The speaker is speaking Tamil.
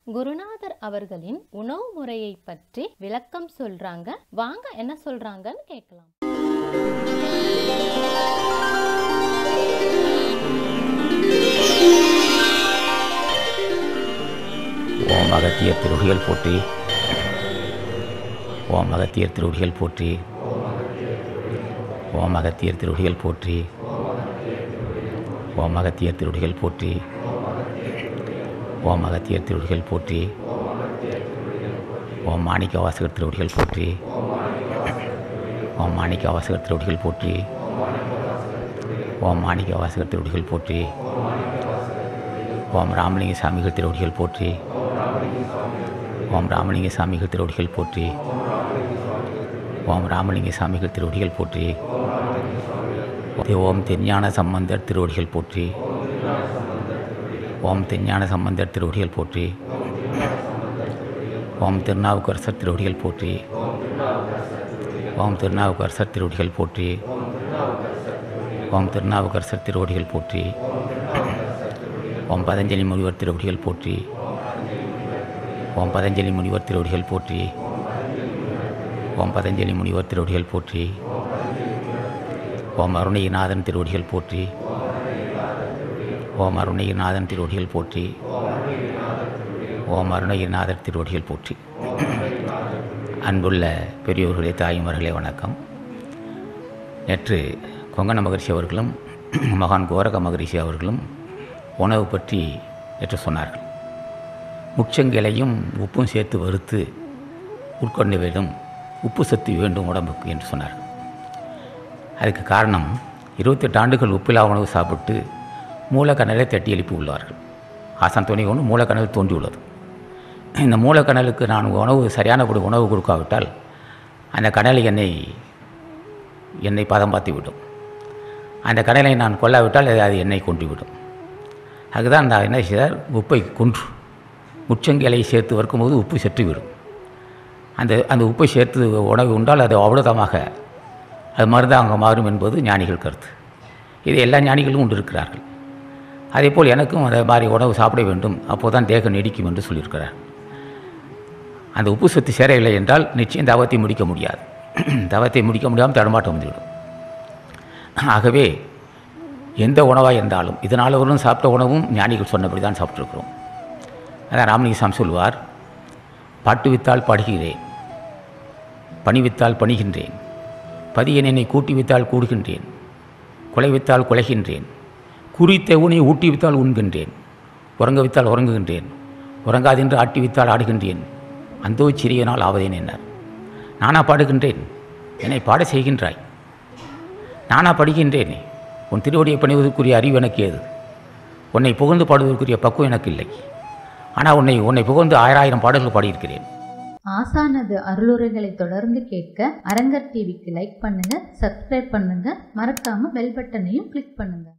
குருநாதர் அவர்களின் உணவு முறையை பற்றி விளக்கம் சொல்றாங்க வாங்க என்ன சொல்றாங்கன்னு கேட்கலாம் ஓம் அகத்தியர் திருடிகள் போற்றி ஓம் அகத்தியர் திருடிகள் போற்றி ஓம் அகத்தியர் திருடிகள் போற்றி ஓம் அகத்தியர் திருடிகள் போற்றி ஓம் அகத்தியர் திருடிகள் போற்றி ஓம் மாணிக்க வாசகர் திருவடிகள் போற்றி ஓம் மாணிக்க வாசகர் திருவடிகள் போற்றி ஓம் மாணிக்க வாசகர் திருவடிகள் போற்றி ஓம் ராமலிங்க சாமிகள் திருவடிகள் போற்றி ஓம் ராமலிங்க சாமிகள் திருவடிகள் போற்றி ஓம் ராமலிங்க சாமிகள் திருவடிகள் போற்றி ஓம் தெஞ்ஞான சம்பந்தர் திருவடிகள் போற்றி ஓம் தெஞ்ஞான சம்பந்தர் திருவடிகள் போற்றி ஓம் திருநாவுக்கரசர் திருவடிகள் போற்றி ஓம் திருநாவுக்கரசர் திருவடிகள் போற்றி ஓம் திருநாவுக்கரசர் திருவடிகள் போற்றி ஓம் பதஞ்சலி முனிவர் திருவடிகள் போற்றி ஓம் பதஞ்சலி முனிவர் திருவடிகள் போற்றி ஓம் பதஞ்சலி முனிவர் திருவடிகள் போற்றி ஓம் அருணகிரிநாதன் திருவடிகள் போற்றி ஓம் அருணகிரிநாதன் திருவடிகள் போற்றி ஓம் அருணகிரிநாதர் திருவடிகள் போற்றி அன்புள்ள பெரியோர்களே தாய்மார்களே வணக்கம் நேற்று கொங்கண மகரிஷி அவர்களும் மகான் கோரக மகரிஷி அவர்களும் உணவு பற்றி நேற்று சொன்னார்கள் முச்சங்கிளையும் உப்பும் சேர்த்து வறுத்து உட்கொண்ட வேண்டும் உப்பு சத்து வேண்டும் உடம்புக்கு என்று சொன்னார்கள் அதுக்கு காரணம் இருபத்தெட்டு ஆண்டுகள் உப்பில்லா உணவு சாப்பிட்டு மூலக்கணலை தட்டி எழுப்பி உள்ளார்கள் ஆசான் துணை ஒன்று மூலக்கணல் தோன்றியுள்ளது இந்த மூலக்கணலுக்கு நான் உணவு சரியானபடி உணவு கொடுக்காவிட்டால் அந்த கடலை என்னை என்னை பதம் பார்த்து விடும் அந்த கடலை நான் கொல்லாவிட்டால் அது அது என்னை கொன்றுவிடும் அதுதான் நான் என்ன செய்தார் உப்பை கொன்று முச்சங்கிளை சேர்த்து வறுக்கும்போது உப்பு செற்றுவிடும் அந்த அந்த உப்பை சேர்த்து உணவு உண்டால் அது அவ்வளோதமாக அது மருந்தாக மாறும் என்பது ஞானிகள் கருத்து இது எல்லா ஞானிகளும் உண்டு இருக்கிறார்கள் அதே போல் எனக்கும் அதே மாதிரி உணவு சாப்பிட வேண்டும் அப்போது தான் தேகம் நீடிக்கும் என்று சொல்லியிருக்கிறார் அந்த உப்பு சத்து சேரவில்லை என்றால் நிச்சயம் தவத்தை முடிக்க முடியாது தவத்தை முடிக்க முடியாமல் தடமாட்டம் வந்துவிடும் ஆகவே எந்த உணவாக இருந்தாலும் இதனால் அவர்களும் சாப்பிட்ட உணவும் ஞானிகள் சொன்னபடி தான் சாப்பிட்ருக்கிறோம் அதான் ராமலிங்கசாமி சொல்வார் பாட்டு வித்தால் பாடுகிறேன் பணி வித்தால் பணிகின்றேன் பதியன் என்னை கூட்டி வித்தால் கூடுகின்றேன் கொலை வித்தால் குலைகின்றேன் குறித்த உனை ஊட்டி வித்தால் உண்கின்றேன் உறங்க வித்தால் உறங்குகின்றேன் உறங்காதென்று ஆட்டி வித்தால் ஆடுகின்றேன் அந்தோ சிறியனால் ஆவதேன் என்னார் நானா பாடுகின்றேன் என்னை பாட செய்கின்றாய் நானா படிக்கின்றேன் உன் திருவடியை பணிவதற்குரிய அறிவு எனக்கு ஏது உன்னை புகழ்ந்து பாடுவதற்குரிய பக்குவம் எனக்கு இல்லை ஆனால் உன்னை உன்னை புகழ்ந்து ஆயிரம் பாடல்கள் பாடியிருக்கிறேன் ஆசானது அருளுரைகளை தொடர்ந்து கேட்க அரங்கர் டிவிக்கு லைக் பண்ணுங்க சப்ஸ்கிரைப் பண்ணுங்க மறக்காம பெல் பட்டனையும் கிளிக் பண்ணுங்க